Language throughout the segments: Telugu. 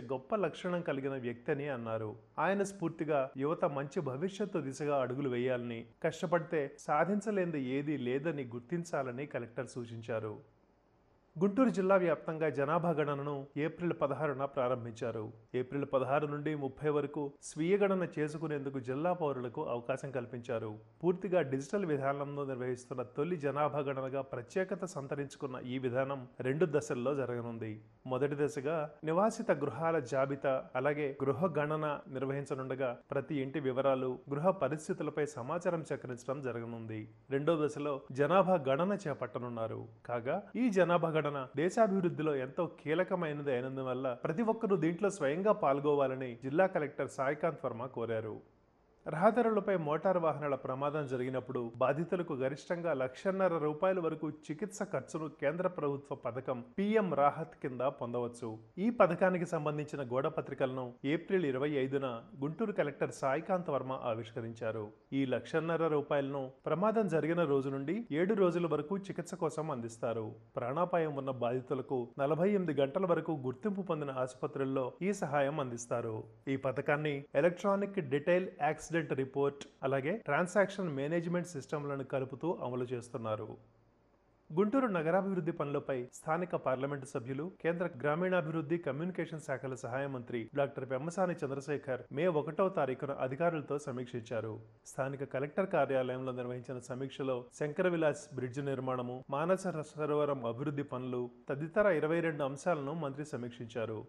గొప్ప లక్షణం కలిగిన వ్యక్తి అని అన్నారు ఆయన స్ఫూర్తిగా యువత మంచి భవిష్యత్తు దిశగా అడుగులు వేయాలని కష్టపడితే సాధించలేనిది ఏదీ లేదని గుర్తించాలని కలెక్టర్ సూచించారు గుంటూరు జిల్లా వ్యాప్తంగా జనాభా గణనను ఏప్రిల్ పదహారున ప్రారంభించారు ఏప్రిల్ పదహారు నుండి ముప్పై వరకు స్వీయ గణన చేసుకునేందుకు జిల్లా పౌరులకు అవకాశం కల్పించారు పూర్తిగా డిజిటల్ విధానంలో నిర్వహిస్తున్న తొలి జనాభా గణనగా ప్రత్యేకత సంతరించుకున్న ఈ విధానం రెండు దశల్లో జరగనుంది మొదటి దశగా నివాసిత గృహాల జాబితా అలాగే గృహ గణన నిర్వహించనుండగా ప్రతి ఇంటి వివరాలు గృహ పరిస్థితులపై సమాచారం సేకరించడం జరగనుంది రెండో దశలో జనాభా గణన చేపట్టనున్నారు కాగా ఈ జనాభా గణన దేశాభివృద్ధిలో ఎంతో కీలకమైనది అయినందువల్ల ప్రతి ఒక్కరూ దీంట్లో స్వయంగా పాల్గొవాలని జిల్లా కలెక్టర్ సాయికాంత్ వర్మ కోరారు రహదారులపై మోటారు వాహనాల ప్రమాదం జరిగినప్పుడు బాధితులకు గరిష్టంగా లక్షన్నర రూపాయల వరకు చికిత్స ఖర్చును కేంద్ర ప్రభుత్వ పథకం పీఎం రాహత్ కింద పొందవచ్చు ఈ పథకానికి సంబంధించిన గోడ పత్రికలను ఏప్రిల్ ఇరవై ఐదున గుంటూరు కలెక్టర్ సాయికాంత్ వర్మ ఆవిష్కరించారు ఈ లక్షన్నర రూపాయలను ప్రమాదం జరిగిన రోజు నుండి ఏడు రోజుల వరకు చికిత్స కోసం అందిస్తారు ప్రాణాపాయం ఉన్న బాధితులకు నలభై ఎనిమిది గంటల వరకు గుర్తింపు పొందిన ఆసుపత్రుల్లో ఈ సహాయం అందిస్తారు ఈ పథకాన్ని ఎలక్ట్రానిక్ డిటైల్ యాక్సిడెంట్ రిపోర్ట్ అలాగే ట్రాన్సాక్షన్ మేనేజ్మెంట్ సిస్టమ్లను కలుపుతూ అమలు చేస్తున్నారు గుంటూరు నగరాభివృద్ధి పనులపై స్థానిక పార్లమెంటు సభ్యులు కేంద్ర గ్రామీణాభివృద్ధి కమ్యూనికేషన్ శాఖల సహాయ మంత్రి డాక్టర్ పెమ్మసాని చంద్రశేఖర్ మే ఒకటో తారీఖున అధికారులతో సమీక్షించారు స్థానిక కలెక్టర్ కార్యాలయంలో నిర్వహించిన సమీక్షలో శంకర విలాస్ బ్రిడ్జ్ నిర్మాణము మానస సరోవరం అభివృద్ధి పనులు తదితర ఇరవై రెండు అంశాలను మంత్రి సమీక్షించారు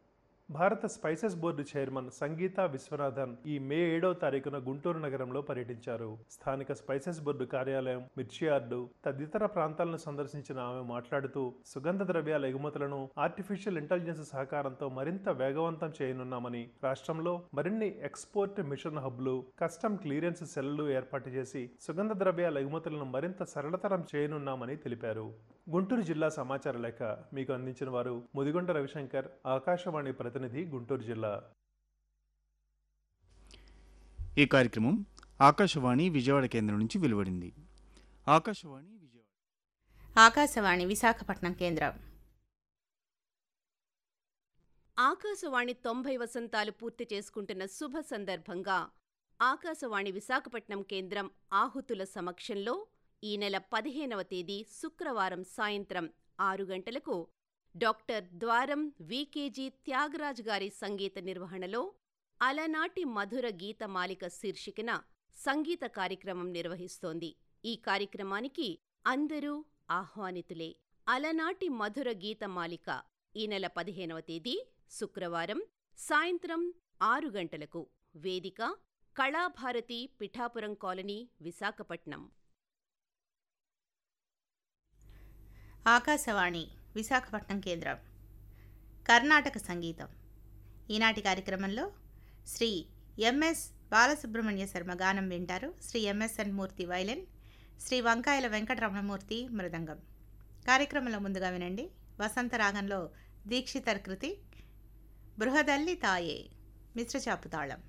భారత spices board chairman Sangeetha Viswanathan ఈ మే ఏడవ తారీఖున గుంటూరు నగరంలో పర్యటించారు స్థానిక స్పైసెస్ బోర్డు కార్యాలయం మిర్చి యార్డు తదితర ప్రాంతాలను సందర్శించిన ఆమె మాట్లాడుతూ సుగంధ ద్రవ్యాల ఎగుమతులను ఆర్టిఫిషియల్ ఇంటెలిజెన్స్ సహకారంతో మరింత వేగవంతం చేయనున్నామని రాష్ట్రంలో మరిన్ని ఎక్స్పోర్ట్ మిషన్ హబ్లు కస్టమ్ క్లియరెన్స్ సెల్లు ఏర్పాటు చేసి సుగంధ ద్రవ్యాల ఎగుమతులను మరింత సరళతరం చేయనున్నామని తెలిపారు గుంటూరు జిల్లా సమాచార లేఖ మీకు అందించిన వారు ముదిగొండ రవిశంకర్ ఆకాశవాణి ప్రతినిధి గుంటూరు జిల్లా ఈ కార్యక్రమం ఆకాశవాణి విజయవాడ కేంద్రం నుంచి వెలువడింది ఆకాశవాణి విజయవాడ ఆకాశవాణి విశాఖపట్నం కేంద్రం ఆకాశవాణి తొంభై వసంతాలు పూర్తి చేసుకుంటున్న శుభ సందర్భంగా ఆకాశవాణి విశాఖపట్నం కేంద్రం ఆహుతుల సమక్షంలో ఈ నెల పదిహేనవ తేదీ శుక్రవారం సాయంత్రం ఆరు గంటలకు డాక్టర్ ద్వారం వికేజీ త్యాగరాజ్ గారి సంగీత నిర్వహణలో అలనాటి మధుర గీతమాలిక శీర్షికన సంగీత కార్యక్రమం నిర్వహిస్తోంది ఈ కార్యక్రమానికి అందరూ ఆహ్వానితులే అలనాటి మధుర గీతమాలిక ఈ నెల పదిహేనవ తేదీ శుక్రవారం సాయంత్రం ఆరు గంటలకు వేదిక కళాభారతి పిఠాపురం కాలనీ విశాఖపట్నం ఆకాశవాణి విశాఖపట్నం కేంద్రం కర్ణాటక సంగీతం ఈనాటి కార్యక్రమంలో శ్రీ ఎంఎస్ బాలసుబ్రహ్మణ్య శర్మ గానం వింటారు శ్రీ ఎంఎస్ఎన్ మూర్తి వైలెన్ శ్రీ వంకాయల వెంకటరమణమూర్తి మృదంగం కార్యక్రమంలో ముందుగా వినండి వసంత రాగంలో దీక్షితర్ కృతి బృహదల్లి తాయే మిశ్ర చాపుతాళం